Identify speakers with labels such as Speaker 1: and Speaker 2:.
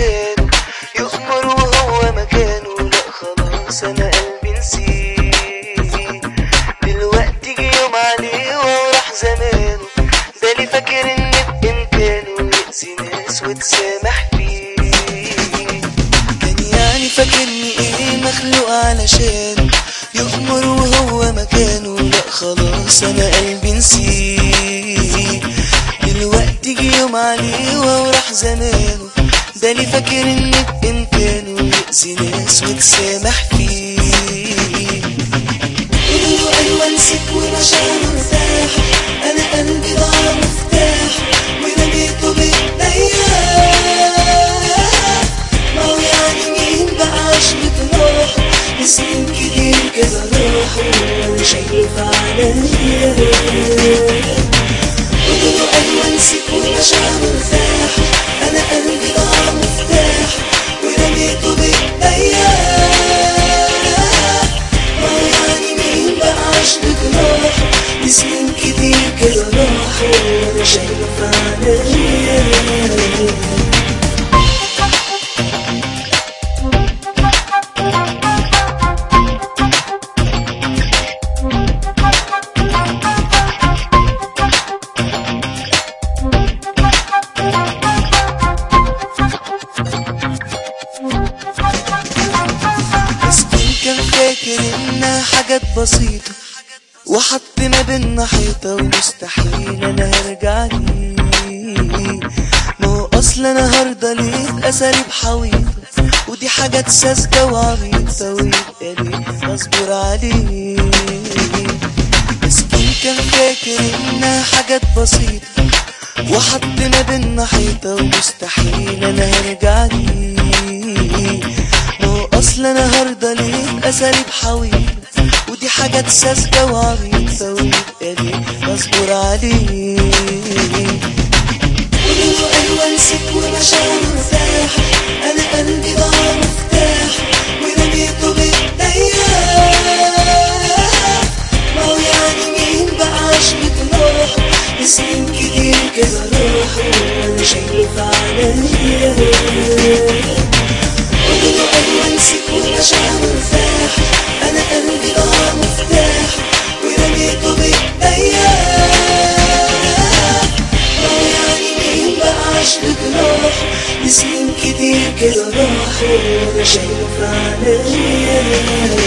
Speaker 1: علشانه يغمر وهو مكانه لا خلاص انا قلبي نسيه دلوقتي جه يوم عليه وراح زمانه ده اللي فاكر ان بامكانه يأذي ناس وتسامح فيه كان يعني فاكرني ايه مخلوق علشانه يغمر وهو مكانه لا خلاص انا قلبي نسيه دلوقتي جه يوم عليه وراح زمانه ده اللي فاكر ان بامكانه يأذي ناس وتسامح فيه قولوا ايوه نسيت ومشاعر مرتاح انا قلبي ضاع مفتاح ورميته بايديا ما هو يعني مين بقى عاش بطموح سنين كتير كده راحوا وانا شايفة عليا قولوا ايوه نسيت ومشاعر مرتاح انا قلبي ضاع مفتاح ورميته بايديا ما هو يعني مين بقى عاش بجراح سنين كتير كده راحوا وانا شايفة عليا مسكين كان فاكر انها حاجات بسيطة وحط ما بينا حيطة ومستحيل انا هرجع ليه ما هو اصلا انا هرضى ليه اساليب حويطة ودي حاجات ساذجة وعبيطة ويبقى ليه اصبر عليه مسكين كان فاكر انها حاجات بسيطة وحط ما بينا حيطة ومستحيل انا هرجع ليه ما هو اصلا انا هرضى ليه اساليب حويطة ودي حاجات ساذجة وعبيطة ويبقى ليه اصبر عليه قولوا ايوه نسيت ومشاعر مرتاح انا قلبي ضاع مفتاح ورميته بايديا ما هو يعني مين بقى عاش بطموح سنين كتير كده راحوا وانا شايفة عليا قولوا ايوه نسيت ومشاعر مرتاح انا قلبي ضاع مفتاح ورميته بايديا ما هو يعني مين بقى عاش بجراح سنين كتير كده راحوا وانا شايفة عليا